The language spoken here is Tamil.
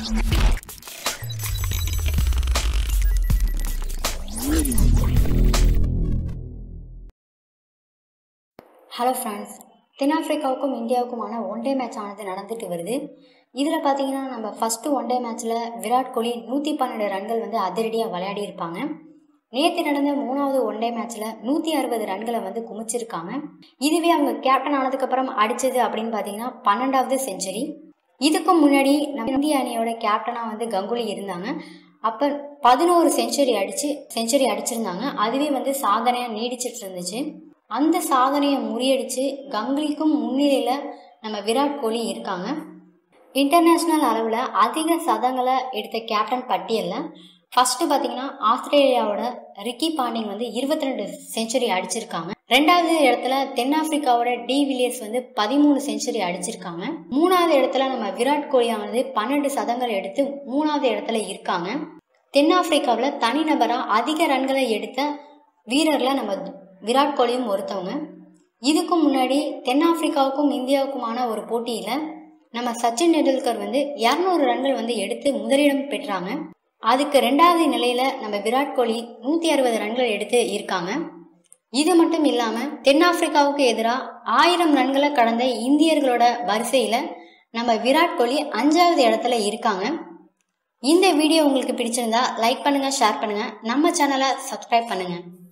ஹலோ ஃப்ரெண்ட்ஸ் தென்னாப்பிரிக்காவுக்கும் இந்தியாவுக்குமான ஒன் டே மேட்ச் ஆனது நடந்துட்டு வருது இதில் பார்த்தீங்கன்னா நம்ம ஃபஸ்ட்டு ஒன் டே மேட்ச்சில் விராட் கோலி நூற்றி பன்னெண்டு ரன்கள் வந்து அதிரடியாக விளையாடி இருப்பாங்க நேற்று நடந்த மூணாவது ஒன் டே மேட்ச்சில் நூற்றி அறுபது ரன்களை வந்து குமிச்சிருக்காங்க இதுவே அவங்க கேப்டன் ஆனதுக்கப்புறம் அடித்தது அப்படின்னு பார்த்தீங்கன்னா பன்னெண்டாவது செஞ்சுரி இதுக்கும் முன்னாடி நம்ம இந்திய அணியோட கேப்டனாக வந்து கங்குலி இருந்தாங்க அப்போ பதினோரு செஞ்சுரி அடித்து செஞ்சுரி அடிச்சிருந்தாங்க அதுவே வந்து சாதனையாக நீடிச்சிட்டு இருந்துச்சு அந்த சாதனையை முறியடித்து கங்குலிக்கும் முன்னிலையில் நம்ம விராட் கோலி இருக்காங்க இன்டர்நேஷ்னல் அளவில் அதிக சதங்களை எடுத்த கேப்டன் பட்டியலில் ஃபர்ஸ்ட் பார்த்தீங்கன்னா ஆஸ்திரேலியாவோட ரிக்கி பாண்டிங் வந்து இருபத்தி ரெண்டு செஞ்சுரி அடிச்சிருக்காங்க ரெண்டாவது இடத்துல தென்னாப்பிரிக்காவோட டி வில்லியர்ஸ் வந்து பதிமூணு செஞ்சுரி அடிச்சிருக்காங்க மூணாவது இடத்துல நம்ம விராட் கோலி வந்து பன்னெண்டு சதங்கள் எடுத்து மூணாவது இடத்துல இருக்காங்க தென்னாப்பிரிக்காவில் தனிநபராக அதிக ரன்களை எடுத்த வீரரில் நம்ம விராட் கோலியும் ஒருத்தவங்க இதுக்கும் முன்னாடி தென்னாப்பிரிக்காவுக்கும் இந்தியாவுக்குமான ஒரு போட்டியில் நம்ம சச்சின் டெண்டுல்கர் வந்து இரநூறு ரன்கள் வந்து எடுத்து முதலிடம் பெற்றாங்க அதுக்கு ரெண்டாவது நிலையில் நம்ம விராட் கோலி நூற்றி அறுபது ரன்கள் எடுத்து இருக்காங்க இது மட்டும் இல்லாமல் தென்னாப்பிரிக்காவுக்கு எதிராக ஆயிரம் ரன்களை கடந்த இந்தியர்களோட வரிசையில் நம்ம விராட் கோலி அஞ்சாவது இடத்துல இருக்காங்க இந்த வீடியோ உங்களுக்கு பிடிச்சிருந்தா லைக் பண்ணுங்கள் ஷேர் பண்ணுங்கள் நம்ம சேனலை சப்ஸ்கிரைப் பண்ணுங்கள்